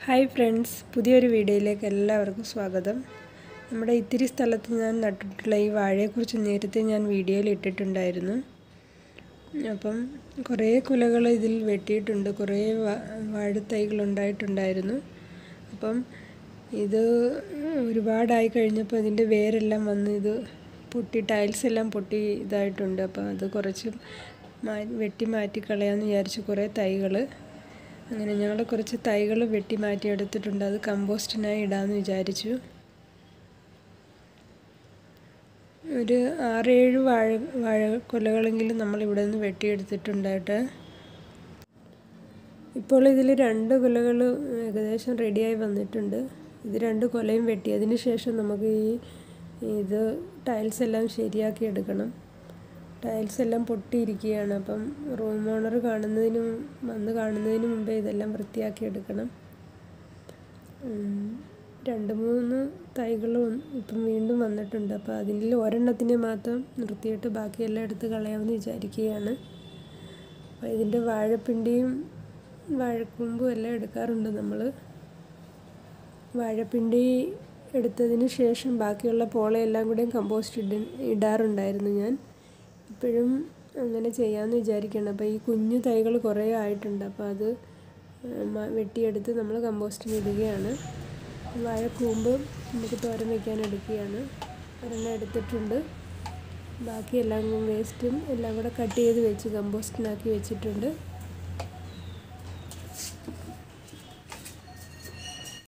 hi friends പുതിയൊരു വീഡിയോയിലേക്ക് എല്ലാവർക്കും സ്വാഗതം നമ്മുടെ ഇത്തിരി സ്ഥലത്ത് ഞാൻ നട്ടിട്ടുള്ള ഈ വാഴയെക്കുറിച്ച് നേരത്തെ ഞാൻ വീഡിയോയിൽ ഇട്ടിട്ടുണ്ടായിരുന്നു അപ്പം കുറേ കുലകൾ ഇതിൽ വെട്ടിയിട്ടുണ്ട് കുറേ വാഴത്തൈകൾ ഉണ്ടായിട്ടുണ്ടായിരുന്നു അപ്പം ഇത് ഒരുപാടായി കഴിഞ്ഞപ്പോൾ ഇതിൻ്റെ വേരെല്ലാം വന്ന് ഇത് പൊട്ടി ടൈൽസ് എല്ലാം പൊട്ടി ഇതായിട്ടുണ്ട് അപ്പോൾ അത് കുറച്ച് മാ വെട്ടി മാറ്റി കളയാമെന്ന് വിചാരിച്ചു കുറേ തൈകൾ അങ്ങനെ ഞങ്ങൾ കുറച്ച് തൈകൾ വെട്ടി മാറ്റി എടുത്തിട്ടുണ്ട് അത് കമ്പോസ്റ്റിനായി ഇടാമെന്ന് വിചാരിച്ചു ഒരു ആറേഴ് വാഴ വാഴക്കൊലകളെങ്കിലും നമ്മൾ ഇവിടെ നിന്ന് വെട്ടിയെടുത്തിട്ടുണ്ടായിട്ട് ഇപ്പോൾ ഇതിൽ രണ്ട് കുലകൾ ഏകദേശം റെഡിയായി വന്നിട്ടുണ്ട് ഇത് രണ്ട് കൊലയും വെട്ടി അതിന് ശേഷം നമുക്ക് ഈ ഇത് ടൈൽസ് എല്ലാം ശരിയാക്കി എടുക്കണം ടൈൽസ് എല്ലാം പൊട്ടിയിരിക്കുകയാണ് അപ്പം റൂം ഓണർ കാണുന്നതിനും വന്ന് കാണുന്നതിന് മുമ്പേ ഇതെല്ലാം വൃത്തിയാക്കി എടുക്കണം രണ്ട് മൂന്ന് തൈകൾ ഇപ്പം വീണ്ടും വന്നിട്ടുണ്ട് അപ്പോൾ അതിൽ ഒരെണ്ണത്തിനെ മാത്രം നിർത്തിയിട്ട് ബാക്കിയെല്ലാം എടുത്ത് കളയാമെന്ന് വിചാരിക്കുകയാണ് അപ്പോൾ ഇതിൻ്റെ വാഴപ്പിണ്ടിയും വാഴക്കൂമ്പും എല്ലാം എടുക്കാറുണ്ട് നമ്മൾ വാഴപ്പിണ്ടി എടുത്തതിന് ശേഷം ബാക്കിയുള്ള പോളയെല്ലാം കൂടെയും കമ്പോസ്റ്റ് ഇട ഇടാറുണ്ടായിരുന്നു ഞാൻ ഇപ്പോഴും അങ്ങനെ ചെയ്യാമെന്ന് വിചാരിക്കണം അപ്പോൾ ഈ കുഞ്ഞു തൈകൾ കുറേ ആയിട്ടുണ്ട് അപ്പോൾ അത് വെട്ടിയെടുത്ത് നമ്മൾ കമ്പോസ്റ്റിന് ഇടുകയാണ് വാഴക്കൂമ്പ് നമുക്ക് തോരൻ വയ്ക്കാൻ എടുക്കുകയാണ് ഒരെണ്ണം എടുത്തിട്ടുണ്ട് ബാക്കി എല്ലാം വേസ്റ്റും എല്ലാം കൂടെ കട്ട് ചെയ്ത് വെച്ച് കമ്പോസ്റ്റിനാക്കി വെച്ചിട്ടുണ്ട്